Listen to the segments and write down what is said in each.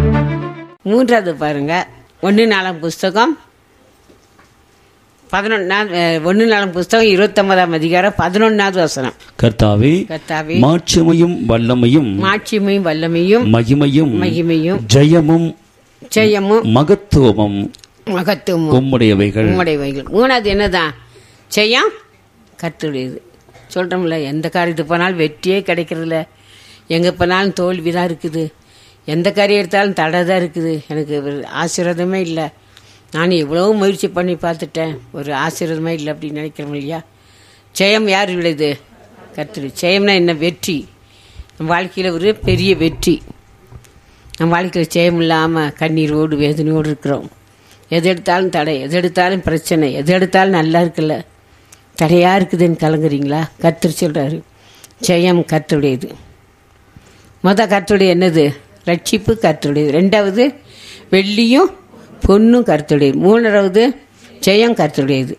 மூன்றாவது பாருங்க ஒன்று நாலாம் புஸ்தகம் பதினொன்னா ஒன்று நாலாம் புஸ்தகம் இருபத்தொன்பதாம் அதிகாரம் பதினொன்னாவது வசனம் கர்த்தாவே கர்த்தாவே மாட்சிமையும் வல்லமையும் மாட்சிமையும் வல்லமையும் மகிமையும் மகிமையும் ஜெயமும் ஜெயமும் மகத்துவமும் மகத்துவமும் உம்முடையவைகள் உம்முடையவைகள் மூணாவது என்னதான் ஜெயம் கத்துடையது சொல்கிறோம்ல எந்த காரியத்துக்கு போனாலும் வெற்றியே கிடைக்கிறதில்ல எங்கே போனாலும் தோல்வி தான் இருக்குது எந்த காரியம் எடுத்தாலும் தடை தான் இருக்குது எனக்கு ஒரு ஆசீர்வாதமே இல்லை நான் எவ்வளோ முயற்சி பண்ணி பார்த்துட்டேன் ஒரு ஆசீர்வாதமே இல்லை அப்படின்னு நினைக்கிறோம் இல்லையா ஜெயம் யார் விளையுது கத்துடு ஜெயம்னா என்ன வெற்றி நம்ம வாழ்க்கையில் ஒரு பெரிய வெற்றி நம்ம வாழ்க்கையில் ஜெயம் இல்லாமல் கண்ணீரோடு வேதனையோடு இருக்கிறோம் எது எடுத்தாலும் தடை எது எடுத்தாலும் பிரச்சனை எது எடுத்தாலும் நல்லா இருக்குல்ல தடையாக இருக்குதுன்னு கலங்குறீங்களா கர்த்தர் சொல்கிறாரு ஜெயம் கர்த்தருடையது முத கர்த்தருடைய என்னது ரட்சிப்பு கர்த்தருடையது ரெண்டாவது வெள்ளியும் பொண்ணும் கர்த்தருடையது மூணாவது ஜெயம் கர்த்தருடையது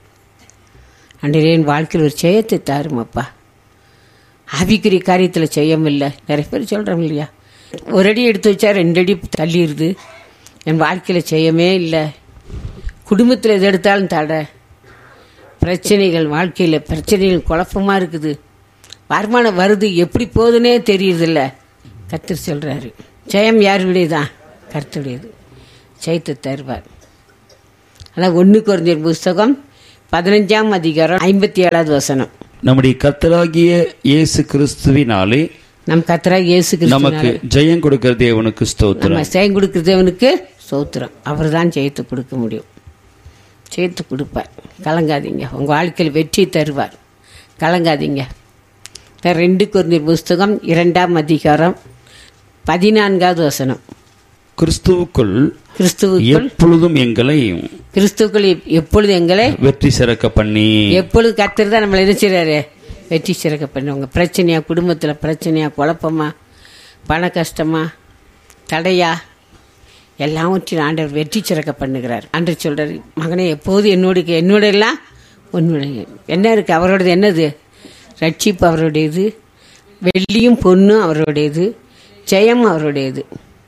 அன்றைய என் வாழ்க்கையில் ஒரு ஜெயத்தை தாருமப்பா ஆவிக்குரிய காரியத்தில் செய்யம் இல்லை நிறைய பேர் சொல்கிறோம் இல்லையா ஒரு அடி எடுத்து வச்சா ரெண்டு அடி தள்ளிடுது என் வாழ்க்கையில் செய்யமே இல்லை குடும்பத்தில் எது எடுத்தாலும் தடை பிரச்சனைகள் வாழ்க்கையில் பிரச்சனைகள் குழப்பமாக இருக்குது வருமானம் வருது எப்படி போகுதுன்னே தெரியுறதில்ல கர்த்தர் சொல்கிறாரு ஜெயம் யாருடையதான் கர்த்தருடையது ஜெயத்தை தருவார் அதான் ஒன்று குறைஞ்ச புஸ்தகம் பதினஞ்சாம் அதிகாரம் ஐம்பத்தி ஏழாவது வசனம் நம்முடைய கர்த்தராகிய இயேசு கிறிஸ்துவினாலே நம் கத்தராக இயேசு நமக்கு கிறிஸ்துவினால ஜெயம் கொடுக்கிற தேவனுக்கு ஸ்தோத்திரம் நம்ம ஜெயம் கொடுக்குறவனுக்கு சோத்திரம் அவர் தான் ஜெயத்தை கொடுக்க முடியும் ஜெயத்தை கொடுப்பார் கலங்காதீங்க உங்கள் வாழ்க்கையில் வெற்றி தருவார் கலங்காதீங்க இப்ப ரெண்டு குருந்தீர் புஸ்தகம் இரண்டாம் அதிகாரம் பதினான்காவது வசனம் கிறிஸ்துவுக்குள் கிறிஸ்துவுக்குள் எப்பொழுதும் எங்களை கிறிஸ்துவுக்குள் எப்- எப்பொழுது எங்களை வெற்றி சிறக்க பண்ணி எப்பொழுது கர்த்தர் தான் நம்மளை நினைச்சிடாரு வெற்றி சிறக்க பண்ணுவாங்க பிரச்சனையா குடும்பத்தில் பிரச்சனையா குழப்பமா பண கஷ்டமா தடையா எல்லாவற்றையும் ஆண்டவர் வெற்றி சிறக்க பண்ணுகிறார் ஆண்டவர் சொல்றாரு மகனே எப்போது என்னோட என்னோட எல்லாம் உன்னோட என்ன இருக்கு அவரோடது என்னது ரட்சிப்பு அவருடையது வெள்ளியும் பொண்ணும் அவருடையது ஜெயம் அவருடையது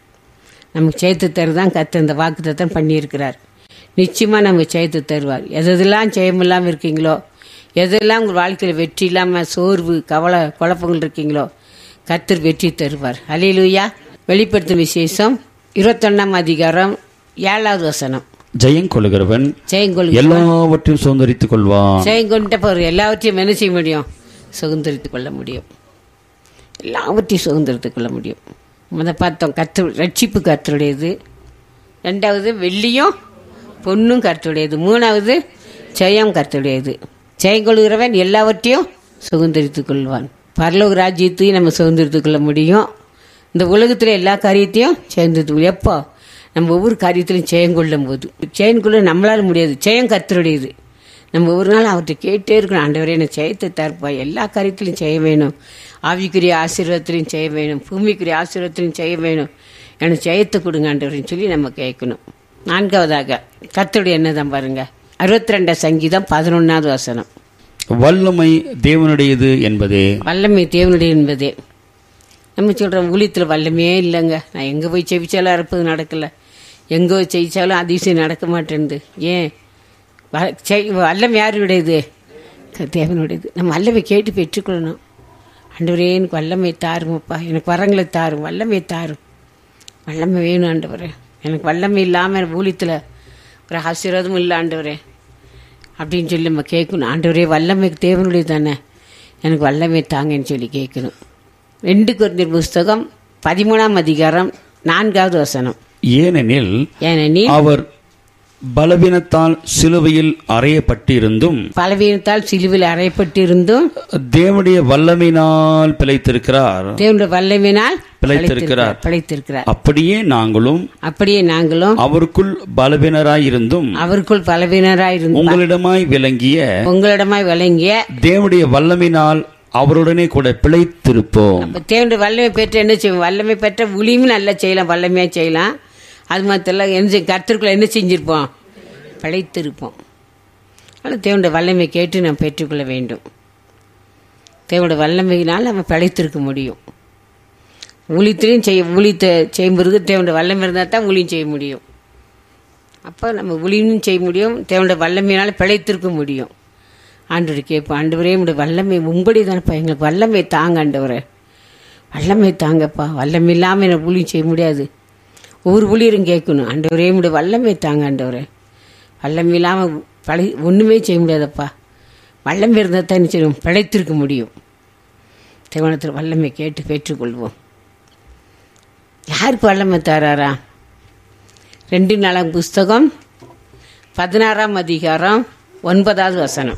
நமக்கு ஜெயத்து தருதான் கத்து இந்த வாக்குத்தத்தம் பண்ணியிருக்கிறார் நிச்சயமா நமக்கு ஜெயத்து தருவார் எதெல்லாம் ஜெயம் இல்லாமல் இருக்கீங்களோ எதெல்லாம் உங்கள் வாழ்க்கையில் வெற்றி இல்லாமல் சோர்வு கவலை குழப்பங்கள் இருக்கீங்களோ கத்தர் வெற்றி தருவார் அலையிலுயா வெளிப்படுத்தும் விசேஷம் இருபத்தொன்னாம் அதிகாரம் ஏழாவது வசனம் ஜெயம் கொள்கிறவன் ஜெயங்கொள் எல்லாவற்றையும் சுதந்திரித்துக் கொள்வான் ஜெயங்கொண்ட போகிற எல்லாவற்றையும் என்ன செய்ய முடியும் சுதந்திரித்துக் கொள்ள முடியும் எல்லாவற்றையும் சுதந்திரத்துக் கொள்ள முடியும் முத பார்த்தோம் கத்து ரட்சிப்பு கர்த்தருடையது ரெண்டாவது வெள்ளியும் பொண்ணும் கர்த்தருடையது மூணாவது ஜெயம் கர்த்தருடையது ஜெயம் கொள்கிறவன் எல்லாவற்றையும் சுதந்திரித்துக் கொள்வான் பரலோக ராஜ்யத்தையும் நம்ம சுதந்திரித்துக் கொள்ள முடியும் இந்த உலகத்தில் எல்லா காரியத்தையும் சேர்ந்து எப்போ நம்ம ஒவ்வொரு காரியத்திலையும் ஜெயம் கொள்ளும் போது ஜெயம் கொள்ள நம்மளால முடியாது ஜெயம் கர்த்தருடையது நம்ம ஒரு நாள் அவர்கிட்ட கேட்டே இருக்கணும் ஆண்டவரே எனக்கு ஜெயத்தை தருப்பா எல்லா காரியத்திலையும் செய்ய வேணும் ஆவிக்குரிய ஆசீர்வாதத்திலையும் செய்ய வேணும் பூமிக்குரிய ஆசீர்வாதத்திலையும் செய்ய வேணும் எனக்கு ஜெயத்தை கொடுங்க ஆண்டவரேன்னு சொல்லி நம்ம கேட்கணும் நான்காவதாக கர்த்தருடைய என்னதான் பாருங்க அறுபத்தி ரெண்டாம் சங்கீதம் பதினொன்னாவது வசனம் வல்லமை தேவனுடையது என்பதே வல்லமை தேவனுடைய என்பதே நம்ம சொல்கிறோம் ஊழியத்தில் வல்லமையே இல்லைங்க நான் எங்கே போய் செவிச்சாலும் அறுப்பது நடக்கல எங்கே போய் செவிச்சாலும் அதிசயம் நடக்க மாட்டேன்து ஏன் வ- செய்- வல்லமை யாருடையது க- தேவனுடையது நம்ம வல்லமை கேட்டு பெற்றுக்கொள்ளணும் ஆண்டவரே எனக்கு வல்லமை தாருமப்பா எனக்கு வரங்களை தாரும் வல்லமை தாரும் வல்லமை வேணும் ஆண்டவரே எனக்கு வல்லமை இல்லாமல் ஊழியத்தில் ஒரு ஆசீர்வாதமும் இல்லை ஆண்டவரே அப்படின்னு சொல்லி நம்ம கேட்கணும் ஆண்டவரே வல்லமை தேவனுடைய தானே எனக்கு வல்லமை தாங்கன்னு சொல்லி கேட்கணும் ரெண்டு குருந்தர் புஸ்தகம் பதிமூணாம் அதிகாரம் நான்காவது வசனம் ஏனெனில் ஏனெனில் அவர் பலவீனத்தால் சிலுவையில் அறையப்பட்டிருந்தும் பலவீனத்தால் சிலுவில் அறையப்பட்டிருந்தும் தேவனுடைய வல்லமையினால் பிழைத்திருக்கிறார் தேவனுடைய வல்லமையினால் பிழைத்திருக்கிறார். பிழைத்திருக்கிறார் அப்படியே நாங்களும் அப்படியே நாங்களும் அவருக்குள் பலவீனராயிருந்தும் அவருக்குள் பலவீனராயிருந்து உங்களிடமாய் விளங்கிய உங்களிடமாய் விளங்கிய தேவனுடைய வல்லமையினால் அவருடனே கூட பிழைத்திருப்போம் அப்ப தேவனுடைய வல்லமை பெற்று என்ன செய்வோம் வல்லமை பெற்ற உளியும் நல்லா செய்யலாம் வல்லமையாக செய்யலாம் அது மாத்திரம் என்ன செய்ய கர்த்தருக்குள்ள என்ன செஞ்சிருப்போம் பிழைத்திருப்போம் ஆனால் தேவனுடைய வல்லமை கேட்டு நாம் பெற்றுக்கொள்ள வேண்டும் தேவனுடைய வல்லமையினால் நம்ம பிழைத்திருக்க முடியும் ஊழியத்திலையும் செய்ய ஊழியத்தை செய்யும்போது தேவனுடைய வல்லமை இருந்தால் தான் ஊழியம் செய்ய முடியும் அப்போ நம்ம ஊழியமும் செய்ய முடியும் தேவனுடைய வல்லமையினால் பிழைத்திருக்க முடியும் ஆண்டவர் கேட்போம் ஆண்டவரே உடைய வல்லமை உங்களுடைய தானப்பா எங்களுக்கு வல்லமை தாங்க ஆண்டவரே வல்லமை தாங்கப்பா வல்லமை இல்லாமல் எனக்கு ஊழியம் செய்ய முடியாது ஒவ்வொரு ஊழியரும் கேட்கணும் ஆண்டவரே உடைய வல்லமை தாங்க ஆண்டவரே வல்லமை இல்லாமல் பழை ஒன்றுமே செய்ய முடியாதப்பா வல்லமை இருந்தால் தான் என்ன செய்யும் பிழைத்திருக்க முடியும் தேவனத்தில் வல்லமை கேட்டு பெற்றுக்கொள்வோம் யாருக்கு வல்லமை தராரா ரெண்டு நாளாம் புஸ்தகம் பதினாறாம் அதிகாரம் ஒன்பதாவது வசனம்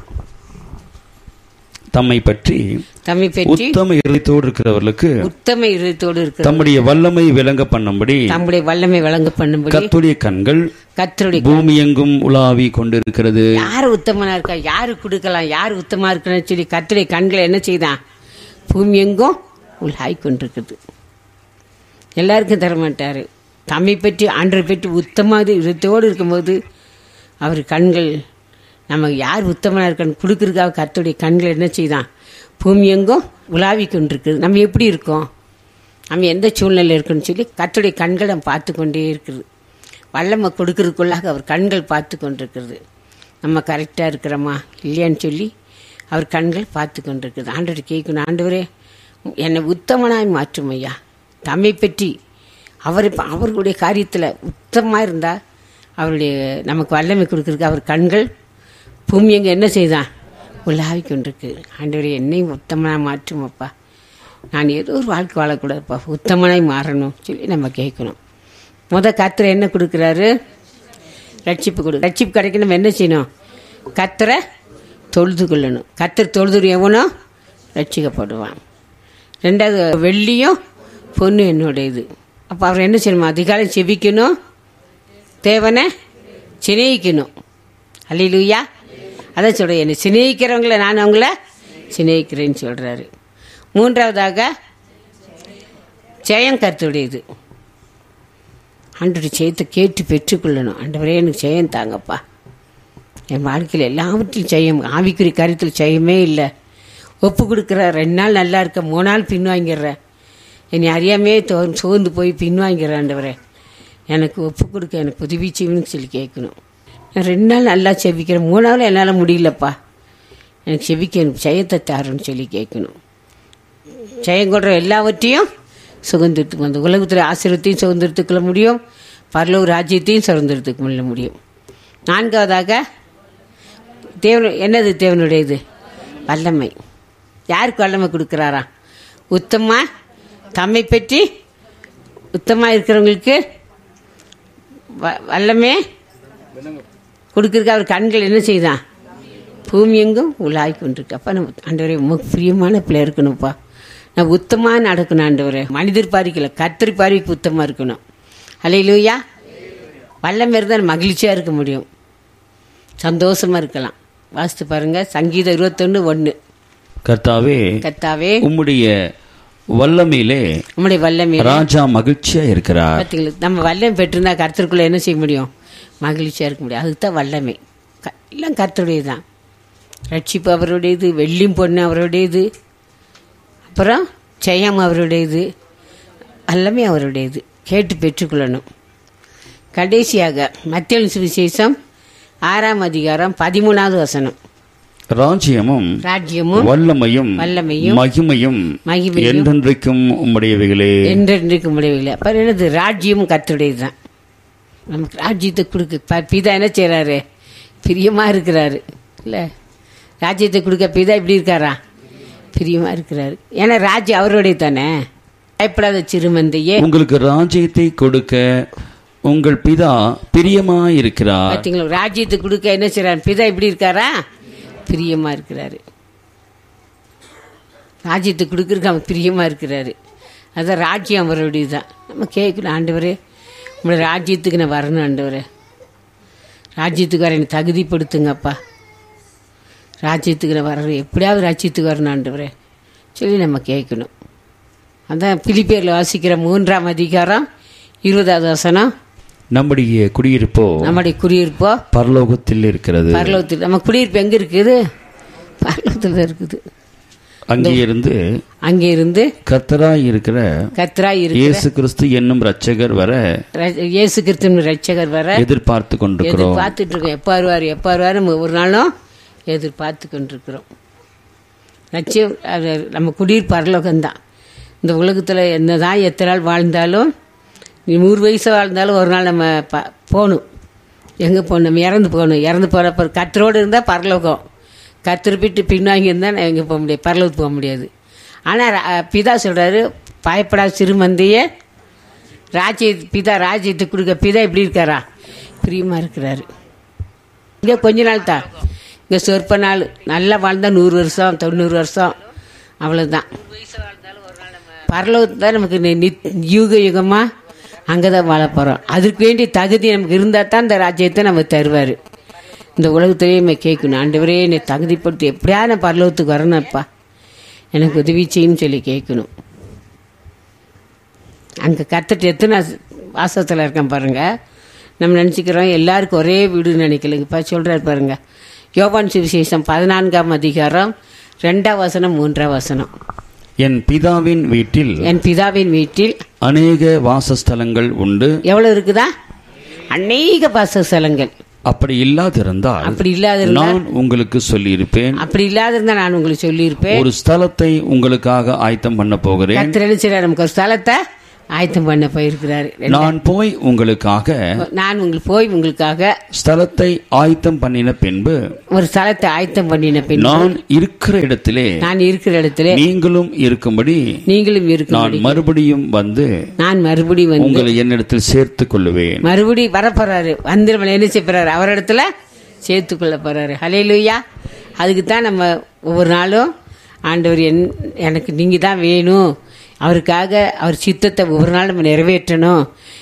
தம்மை பற்றி தம்மை பற்றி உத்தம இருதயத்தோடு இருக்கிறவர்களுக்கு உத்தம இருதயத்தோடு இருக்கிற தம்முடைய வல்லமை விளங்க பண்ணும்படி தம்முடைய வல்லமை வழங்க பண்ணும்படி கர்த்தருடைய கண்கள் கத்தருடைய பூமி எங்கும் உலாவி கொண்டிருக்கிறது யார் உத்தமனா இருக்கா யாரு கொடுக்கலாம் யார் உத்தமா இருக்கணும்னு சொல்லி கத்தருடைய கண்களை என்ன செய்தான் பூமி எங்கும் உலாய் கொண்டிருக்குது எல்லாருக்கும் தர மாட்டாரு தம்மை பற்றி ஆண்டரை பற்றி உத்தமாக இருத்தோடு இருக்கும்போது அவர் கண்கள் நம்ம யார் உத்தமனா இருக்கான்னு கொடுக்கறதுக்காக கத்தருடைய கண்கள் என்ன செய்தான் பூமி எங்கும் உலாவி கொண்டிருக்குது நம்ம எப்படி இருக்கோம் நம்ம எந்த சூழ்நிலை இருக்குன்னு சொல்லி கத்தருடைய கண்கள் நம்ம பார்த்து கொண்டே இருக்குது வல்லமை கொடுக்கறதுக்குள்ளாக அவர் கண்கள் பார்த்து கொண்டிருக்கிறது நம்ம கரெக்டாக இருக்கிறோமா இல்லையான்னு சொல்லி அவர் கண்கள் பார்த்து கொண்டிருக்குது ஆண்டவர் கேட்கணும் ஆண்டவரே என்னை உத்தமனாய் மாற்றும் ஐயா தம்மை பற்றி அவர் இப்ப அவர்களுடைய காரியத்தில் உத்தமாக இருந்தால் அவருடைய நமக்கு வல்லமை கொடுக்கறதுக்கு அவர் கண்கள் பூமி எங்கே என்ன செய்தான் உலாவி கொண்டிருக்கு ஆண்டவரே என்னையும் உத்தமனாக மாற்றும் அப்பா நான் ஏதோ ஒரு வாழ்க்கை வாழக்கூடாதுப்பா உத்தமனாய் மாறணும் சொல்லி நம்ம கேட்கணும் முத கத்தரை என்ன கொடுக்குறாரு ரட்சிப்பு கொடு ரட்சிப்பு கிடைக்க நம்ம என்ன செய்யணும் கத்தரை தொழுது கொள்ளணும் கத்தர் தொழுது எவனோ ரட்சிக்கப்படுவான் ரெண்டாவது வெள்ளியும் பொண்ணு என்னுடைய இது அப்போ அவர் என்ன செய்யணும் அதிகாலை செபிக்கணும் தேவனை சிநேகிக்கணும் அல்லையிலுயா அதான் சொல்கிறேன் என்னை சிநேகிக்கிறவங்கள நான் அவங்கள சிநேகிக்கிறேன்னு சொல்கிறாரு மூன்றாவதாக ஜெயம் கருத்துடையது ஆண்டோட ஜெயத்தை கேட்டு பெற்றுக்கொள்ளணும் ஆண்டவரே எனக்கு ஜெயம் தாங்கப்பா என் வாழ்க்கையில் எல்லாவற்றிலும் ஜெயம் ஆவிக்குறி கருத்தில் ஜெயமே இல்லை ஒப்பு கொடுக்குற ரெண்டு நாள் நல்லா இருக்க மூணு நாள் பின்வாங்கிடுறேன் என்னை அறியாமே தோ சோர்ந்து போய் பின்வாங்கிறேன் ஆண்டவரே எனக்கு ஒப்பு கொடுக்க எனக்கு உதவி செய்யணும்னு சொல்லி கேட்கணும் நான் ரெண்டு நாள் நல்லா செவிக்கிறேன் மூணு நாள் என்னால் முடியலப்பா எனக்கு செவிக்க எனக்கு ஜெயத்தை தாருன்னு சொல்லி கேட்கணும் ஜெயம் கொடுற எல்லாவற்றையும் சுதந்திரத்துக்கு வந்து உலகத்தில் ஆசிரியத்தையும் சுதந்திரத்துக்குள்ள முடியும் பரலூர் ராஜ்யத்தையும் சுதந்திரத்துக்கு கொள்ள முடியும் நான்காவதாக தேவன் என்னது தேவனுடைய இது வல்லமை யாருக்கு வல்லமை கொடுக்குறாரா உத்தமா தம்மை பற்றி உத்தமாக இருக்கிறவங்களுக்கு வ- வல்லமே கொடுக்கறதுக்கு அவர் கண்கள் என்ன செய்தான் பூமி எங்கும் உலாய் கொண்டிருக்கு அப்போ நம்ம ஆண்டவரே உமக்கு பிரியமான பிள்ளை இருக்கணும்ப்பா நான் உத்தமாக நடக்கணும் ஆண்டவரே மனிதர் பாரிக்கல கத்திரி பாரிக்கு உத்தமாக இருக்கணும் அலையிலூயா வல்லமை இருந்தால் மகிழ்ச்சியாக இருக்க முடியும் சந்தோஷமாக இருக்கலாம் வாசித்து பாருங்க சங்கீதம் இருபத்தொன்று ஒன்று கர்த்தாவே கத்தாவே உம்முடைய வல்லமையிலே நம்முடைய வல்லமை ராஜா மகிழ்ச்சியா இருக்கிறார் பார்த்தீங்களா நம்ம வல்லமை பெற்றிருந்தா கருத்தருக்குள்ள என்ன செய்ய முடியும் மகிழ்ச்சியாக இருக்க முடியும் அதுக்கு தான் வல்லமை க- எல்லாம் கர்த்தருடையது தான் ரட்சிப்பு அவருடையது வெள்ளியும் பொண்ணு அவருடையது அப்புறம் ஜெயம் அவருடையது எல்லாமே அவருடையது கேட்டு பெற்றுக்கொள்ளணும் கடைசியாக மத்திய சுவிசேஷம் ஆறாம் அதிகாரம் பதிமூணாவது வசனம் ராஜ்யமும் ராஜ்யமும் வல்லமையும் வல்லமையும் மகிமையும் மகிமையும் என்றென்றைக்கும் உம்முடையவைகளே என்றென்றைக்கு முடியவில்லை அப்புறம் என்னது ராஜ்யமும் கத்துடையது தான் நமக்கு ராஜ்யத்தை கொடுக்க ப- பிதா என்ன செய்கிறாரு பிரியமாக இருக்கிறாரு இல்லை ராஜ்யத்தை கொடுக்க பிதா இப்படி இருக்காரா பிரியமாக இருக்கிறாரு ஏன்னா ராஜ்யம் அவருடைய தானே பயப்படாத சிறுமந்தையே உங்களுக்கு ராஜ்யத்தை கொடுக்க உங்கள் பிதா பிரியமாயிருக்கிறார் பார்த்தீங்களா ராஜ்யத்தை கொடுக்க என்ன செய்றாரு பிதா இப்படி இருக்காரா பிரியமாக இருக்கிறாரு ராஜ்யத்தை கொடுக்கறதுக்கு அவன் பிரியமாக இருக்கிறாரு அதான் ராஜ்யம் அவருடைய தான் நம்ம கேட்கணும் ஆண்டவரே உங்களோட ராஜ்யத்துக்கு நான் வரணும் ஆண்டவரே ராஜ்யத்துக்கு வர என்னை தகுதிப்படுத்துங்கப்பா ராஜ்யத்துக்கு நான் வரணும் எப்படியாவது ராஜ்யத்துக்கு வரணும் ஆண்டவரே சொல்லி நம்ம கேட்கணும் அதான் பிலிப்பேரில் வாசிக்கிற மூன்றாம் அதிகாரம் இருபதாவது வசனம் நம்முடைய குடியிருப்போ நம்முடைய குடியிருப்போ பரலோகத்தில் இருக்கிறது பரலோகத்தில் நம்ம குடியிருப்பு எங்கே இருக்குது பரலோகத்தில் தான் இருக்குது அங்கே இருந்து அங்கே இருந்து கர்த்தராய் இருக்கிற கத்ராய் இருக்கிற இயேசு கிறிஸ்து என்னும் இரட்சகர் வர ர- இயேசு கிறிஸ்துவின் ரட்சகர் வர எதிர்பார்த்து கொண்டிருக்கிறோம் எதிர்பார்த்துட்டு இருக்கோம் எப்போ வருவார் எப்போ வருவார் நம்ம ஒரு நாளும் எதிர்பார்த்து கொண்டிருக்கிறோம் லட்சியம் அது நம்ம குடியிர் பரலோகம்தான் இந்த உலகத்தில் என்னதான் எத்தனை நாள் வாழ்ந்தாலும் நீ நூறு வயசு வாழ்ந்தாலும் ஒரு நாள் நம்ம ப போகணும் எங்கே போகணும் நம்ம இறந்து போகணும் இறந்து போகிறப்ப கத்தரோடு இருந்தால் பரலோகம் கத்திருப்பிட்டு பின்வாங்கி இருந்தால் எங்கே போக முடியாது பரலோகத்துக்கு போக முடியாது ஆனால் பிதா சொல்கிறாரு பயப்படாத சிறுமந்தையே ராஜ்ய பிதா ராஜ்யத்துக்கு கொடுக்க பிதா எப்படி இருக்காரா பிரியமாக இருக்கிறாரு இங்கே கொஞ்ச நாள் தான் இங்கே சொற்ப நாள் நல்லா வாழ்ந்தா நூறு வருஷம் தொண்ணூறு வருஷம் அவ்வளோதான் பரலோகத்து தான் நமக்கு நி- நித்- யுக யுகமாக அங்கே தான் வாழ போகிறோம் அதுக்கு வேண்டிய தகுதி நமக்கு இருந்தால் தான் இந்த ராஜ்யத்தை நம்ம தருவார் இந்த உலகத்திலேயே நம்ம கேட்கணும் ஆண்டவரே என்னை தகுதிப்படுத்தி எப்படியா நான் பரலோகத்துக்கு வரணும்ப்பா எனக்கு உதவி செய்யுன்னு சொல்லி கேட்கணும் அங்கே கத்துட்டு எத்தனை வாசத்தில் இருக்கேன் பாருங்க நம்ம நினச்சிக்கிறோம் எல்லாருக்கும் ஒரே வீடுன்னு நினைக்கலங்கப்பா சொல்கிறார் பாருங்க யோவான் சுவிசேஷம் பதினான்காம் அதிகாரம் ரெண்டாம் வசனம் மூன்றாம் வசனம் என் பிதாவின் வீட்டில் என் பிதாவின் வீட்டில் அநேக வாசஸ்தலங்கள் உண்டு எவ்வளோ இருக்குதா அநேக வாசஸ்தலங்கள் அப்படி இல்லாதிருந்தால் அப்படி இல்லாதிருந்தா நான் உங்களுக்கு சொல்லியிருப்பேன் அப்படி இல்லாதிருந்தா நான் உங்களுக்கு சொல்லியிருப்பேன் ஒரு ஸ்தலத்தை உங்களுக்காக ஆயத்தம் பண்ண போகிறேன் கத்திர நினைச்சிடார் நமக்கு ஒரு ஸ்தலத்தை ஆயத்தம் பண்ண போயிருக்கிறாரு நான் போய் உங்களுக்காக நான் உங்களுக்கு போய் உங்களுக்காக ஸ்தலத்தை ஆயத்தம் பண்ணின பின்பு ஒரு ஸ்தலத்தை ஆயத்தம் பண்ணின பின் நான் இருக்கிற இடத்திலே நான் இருக்கிற இடத்துல நீங்களும் இருக்கும்படி நீங்களும் இருக்கும் நான் மறுபடியும் வந்து நான் மறுபடியும் வந்து உங்களை என்னிடத்தில் சேர்த்துக் கொள்ளுவேன் மறுபடி வரப்போறாரு வந்து நம்மளை என்ன செய்ய போறாரு அவரிடத்துல சேர்த்துக்கொள்ள போறாரு ஹலேலூயா அதுக்கு தான் நம்ம ஒவ்வொரு நாளும் ஆண்டவர் என் எனக்கு நீங்கள் தான் வேணும் அவருக்காக அவர் சித்தத்தை ஒவ்வொரு நாள் நம்ம நிறைவேற்றணும்